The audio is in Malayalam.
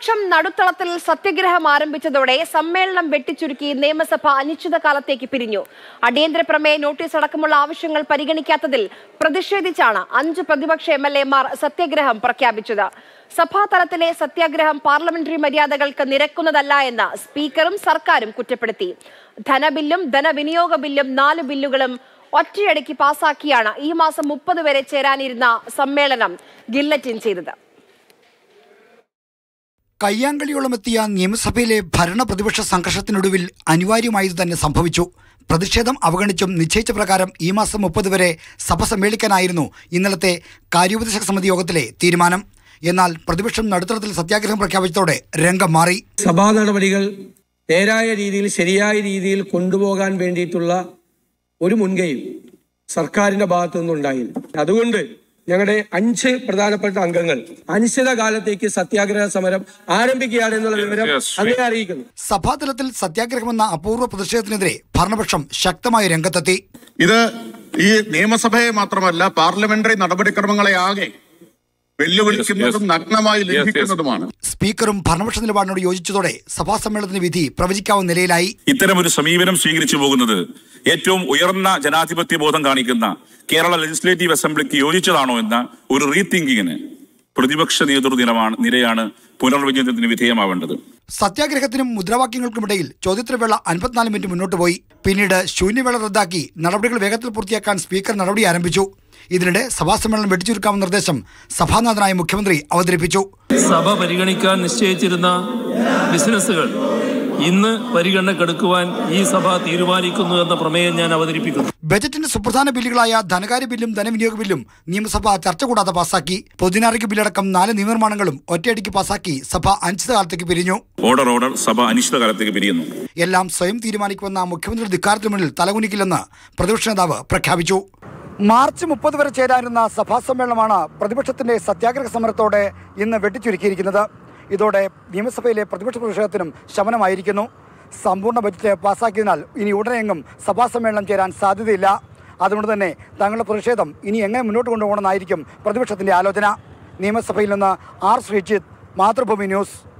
പ്രതിപക്ഷം നടുത്തളത്തിൽ സത്യഗ്രഹം ആരംഭിച്ചതോടെ സമ്മേളനം വെട്ടിച്ചുരുക്കി നിയമസഭ അനിശ്ചിതകാലത്തേക്ക് പിരിഞ്ഞു അടിയന്തര പ്രമേയ നോട്ടീസ് അടക്കമുള്ള ആവശ്യങ്ങൾ പരിഗണിക്കാത്തതിൽ പ്രതിഷേധിച്ചാണ് അഞ്ച് പ്രതിപക്ഷ എം എൽ എമാർ സത്യഗ്രഹം പ്രഖ്യാപിച്ചത് സഭാതലത്തിലെ സത്യാഗ്രഹം പാർലമെന്ററി മര്യാദകൾക്ക് നിരക്കുന്നതല്ല എന്ന് സ്പീക്കറും സർക്കാരും കുറ്റപ്പെടുത്തി ധനബില്ലും ധനവിനിയോഗ ബില്ലും നാല് ബില്ലുകളും ഒറ്റയടിക്ക് പാസാക്കിയാണ് ഈ മാസം മുപ്പത് വരെ ചേരാനിരുന്ന സമ്മേളനം ഗില്ലറ്റിൻ ചെയ്തത് കയ്യാങ്കളിയോളമെത്തിയ നിയമസഭയിലെ ഭരണ പ്രതിപക്ഷ സംഘർഷത്തിനൊടുവിൽ അനിവാര്യമായത് തന്നെ സംഭവിച്ചു പ്രതിഷേധം അവഗണിച്ചും നിശ്ചയിച്ച പ്രകാരം ഈ മാസം മുപ്പത് വരെ സഭ സമ്മേളിക്കാനായിരുന്നു ഇന്നലത്തെ കാര്യോപദേശക സമിതി യോഗത്തിലെ തീരുമാനം എന്നാൽ പ്രതിപക്ഷം നടുത്തളത്തിൽ സത്യാഗ്രഹം പ്രഖ്യാപിച്ചതോടെ രംഗം മാറി സഭാ നടപടികൾ നേരായ രീതിയിൽ ശരിയായ രീതിയിൽ കൊണ്ടുപോകാൻ വേണ്ടിയിട്ടുള്ള ഒരു മുൻകൈയും സർക്കാരിന്റെ ഭാഗത്തു നിന്നുണ്ടായില്ല അതുകൊണ്ട് ഞങ്ങളുടെ അഞ്ച് പ്രധാനപ്പെട്ട അംഗങ്ങൾ അനിശ്ചിതകാലത്തേക്ക് സത്യാഗ്രഹ സമരം ആരംഭിക്കുകയാണ് എന്നുള്ള വിവരം അങ്ങനെ അറിയിക്കുന്നു സഭാതലത്തിൽ സത്യാഗ്രഹമെന്ന അപൂർവ പ്രതിഷേധത്തിനെതിരെ ഭരണപക്ഷം ശക്തമായ രംഗത്തെത്തി ഇത് ഈ നിയമസഭയെ മാത്രമല്ല പാർലമെന്ററി നടപടിക്രമങ്ങളെ ആകെ വെല്ലുവിളിക്കുന്നതും നഗ്നമായി ലംഘിക്കുന്നതുമാണ് സ്പീക്കറും ഭരണപക്ഷ നിലപാടിനോട് യോജിച്ചതോടെ സഭാ സമ്മേളനത്തിന്റെ വിധി പ്രവചിക്കാവുന്ന നിലയിലായി ഇത്തരമൊരു സമീപനം സ്വീകരിച്ചു പോകുന്നത് ഏറ്റവും ഉയർന്ന ജനാധിപത്യ ബോധം കാണിക്കുന്ന കേരള ലെജിസ്ലേറ്റീവ് അസംബ്ലിക്ക് യോജിച്ചതാണോ എന്ന ഒരു റീതിങ്കിങ്ങിന് പ്രതിപക്ഷ നേതൃനിരമാണ് നിരയാണ് പുനർവിചിന്തനത്തിന് വിധേയമാവേണ്ടത് സത്യാഗ്രഹത്തിനും മുദ്രാവാക്യങ്ങൾക്കുമിടയിൽ ചോദ്യോത്തരവേള അൻപത്തിനാല് മിനിറ്റ് മുന്നോട്ട് പോയി പിന്നീട് ശൂന്യവേള റദ്ദാക്കി നടപടികൾ വേഗത്തിൽ പൂർത്തിയാക്കാൻ സ്പീക്കർ നടപടി ആരംഭിച്ചു ഇതിനിടെ സഭാ സമ്മേളനം വെട്ടിച്ചുരുക്കാമെന്ന നിർദ്ദേശം സഭാനാഥനായ മുഖ്യമന്ത്രി അവതരിപ്പിച്ചു സഭ പരിഗണിക്കാൻ നിശ്ചയിച്ചിരുന്ന ബിസിനസ്സുകൾ ഇന്ന് പരിഗണനക്കെടുക്കുവാൻ ഈ സഭ തീരുമാനിക്കുന്നു എന്ന പ്രമേയം ഞാൻ അവതരിപ്പിക്കുന്നു ബജറ്റിന്റെ സുപ്രധാന ബില്ലുകളായ ധനകാര്യ ബില്ലും ധനവിനിയോഗ ബില്ലും നിയമസഭ ചർച്ച കൂടാതെ പാസാക്കി പൊതുജനാരോഗ്യ ബില്ലടക്കം നാല് നിയമനിർമ്മാണങ്ങളും ഒറ്റയടിക്ക് പാസാക്കി സഭ അനിശ്ചിതകാലത്തേക്ക് പിരിഞ്ഞു ഓർഡർ ഓർഡർ സഭ അനിശ്ചിതകാലത്തേക്ക് പിരിയുന്നു എല്ലാം സ്വയം തീരുമാനിക്കുമെന്ന മുഖ്യമന്ത്രിയുടെ ധിക്കാരത്തിന് മുന്നിൽ തലകുനിക്കില്ലെന്ന് പ്രതിപക്ഷ നേതാവ് പ്രഖ്യാപിച്ചു മാർച്ച് മുപ്പത് വരെ ചേരാനിരുന്ന സഭാ സമ്മേളനമാണ് പ്രതിപക്ഷത്തിന്റെ സത്യാഗ്രഹ സമരത്തോടെ ഇന്ന് വെട്ടിച്ചുരുക്കിയിരിക്കുന്നത് ഇതോടെ നിയമസഭയിലെ പ്രതിപക്ഷ പ്രതിഷേധത്തിനും ശമനമായിരിക്കുന്നു സമ്പൂർണ്ണ ബജറ്റ് പാസാക്കിയതിനാൽ ഇനി ഉടനെയെങ്ങും സഭാ സമ്മേളനം ചേരാൻ സാധ്യതയില്ല അതുകൊണ്ട് തന്നെ തങ്ങളുടെ പ്രതിഷേധം ഇനി എങ്ങനെ മുന്നോട്ട് കൊണ്ടുപോകണമെന്നായിരിക്കും പ്രതിപക്ഷത്തിന്റെ ആലോചന നിയമസഭയിൽ നിന്ന് ആർ ശ്രീജിത്ത് മാതൃഭൂമി ന്യൂസ്